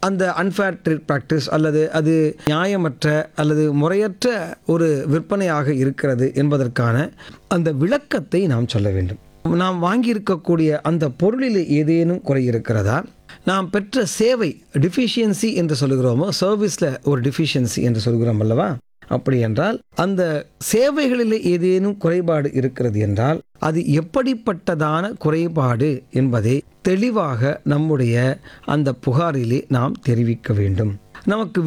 அந்த unfair trade practice அல்லது அது நியாயமற்ற அல்லது முறையற்ற ஒரு விற்பனையாக இருக்கிறது என்பதற்கான அந்த விளக்கத்தை நாம் சொல்ல வேண்டும் நாம் வாங்கியிருக்கக்கூடிய அந்த பொருளில் ஏதேனும் குறை இருக்கிறதா நாம் பெற்ற சேவை டிஃபிஷியன்சி என்று சொல்லுகிறோமோ சர்வீஸில் ஒரு டிஃபிஷியன்சி என்று சொல்கிறோம் அல்லவா அப்படி என்றால் அந்த சேவைகளில் ஏதேனும் குறைபாடு இருக்கிறது என்றால் அது எப்படிப்பட்டதான குறைபாடு என்பதை தெளிவாக நம்முடைய அந்த புகாரிலே நாம் தெரிவிக்க வேண்டும் நமக்கு